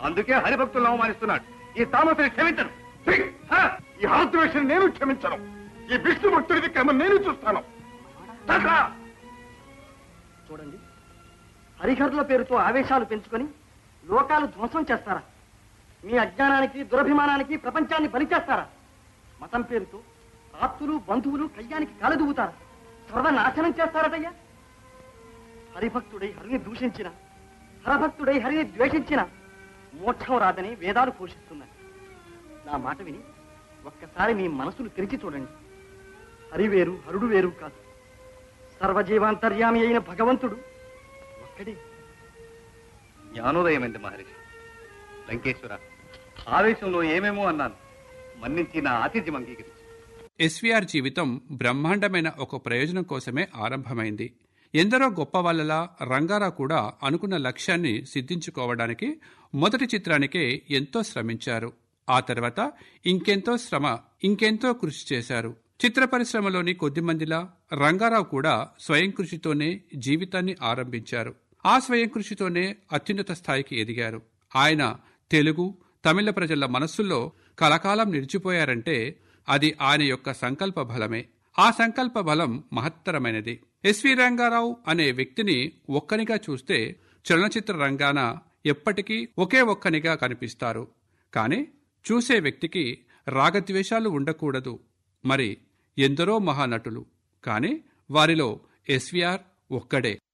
అందుకే హరిభక్తులను అవమానిస్తున్నాడు ఈ తామసుని క్షమించను ఛీ! ఆ! ఈ హరద్వేషం నేను క్షమించను ఈ విష్ణు భక్తుడికి క్రమ నేను చూస్తాను తాతా! చూడండి హరిహరుల పేరుతో ఆవేశాలు పెంచుకొని లోకాలు ధ్వంసం చేస్తారా మీ అజ్ఞానానికి దురభిమానానికి ప్రపంచాన్ని బలి చేస్తారా మతం పేరుతో ఆప్తులు బంధువులు కయ్యానికి కాలదువుతారా సర్వనాశనం చేస్తారటయ్యా హరిభక్తుడై హరిని దూషించిన హరభక్తుడై హరిని ద్వేషించిన మోక్షం రాదని వేదాలు పోషిస్తున్నాయి నా మాట విని ఒక్కసారి మీ మనసులు తెరిచి చూడండి హరి వేరు హరుడు వేరు కాదు సర్వజీవాంతర్యామి అయిన భగవంతుడు ఒక్కడే జ్ఞానోదయమైంది మహర్షి లంకేశ్వర ఆవేశంలో ఏమేమో అన్నాను మన్నించి నా ఆతిథ్యం అంగీకరించు ఎస్వీఆర్ జీవితం బ్రహ్మాండమైన ఒక ప్రయోజనం కోసమే ఆరంభమైంది ఎందరో గొప్ప వాళ్ళలా రంగారావు కూడా అనుకున్న లక్ష్యాన్ని సిద్ధించుకోవడానికి మొదటి చిత్రానికే ఎంతో శ్రమించారు ఆ తర్వాత ఇంకెంతో శ్రమ ఇంకెంతో కృషి చేశారు చిత్ర పరిశ్రమలోని కొద్దిమందిలా రంగారావు కూడా స్వయం కృషితోనే జీవితాన్ని ఆరంభించారు ఆ స్వయం కృషితోనే అత్యున్నత స్థాయికి ఎదిగారు ఆయన తెలుగు తమిళ ప్రజల మనస్సుల్లో కలకాలం నిలిచిపోయారంటే అది ఆయన యొక్క సంకల్ప బలమే ఆ సంకల్ప బలం మహత్తరమైనది ఎస్వి రంగారావు అనే వ్యక్తిని ఒక్కనిగా చూస్తే చలనచిత్ర రంగాన ఎప్పటికీ ఒకే ఒక్కనిగా కనిపిస్తారు కానీ చూసే వ్యక్తికి రాగద్వేషాలు ఉండకూడదు మరి ఎందరో మహానటులు కానీ వారిలో ఎస్విఆర్ ఒక్కడే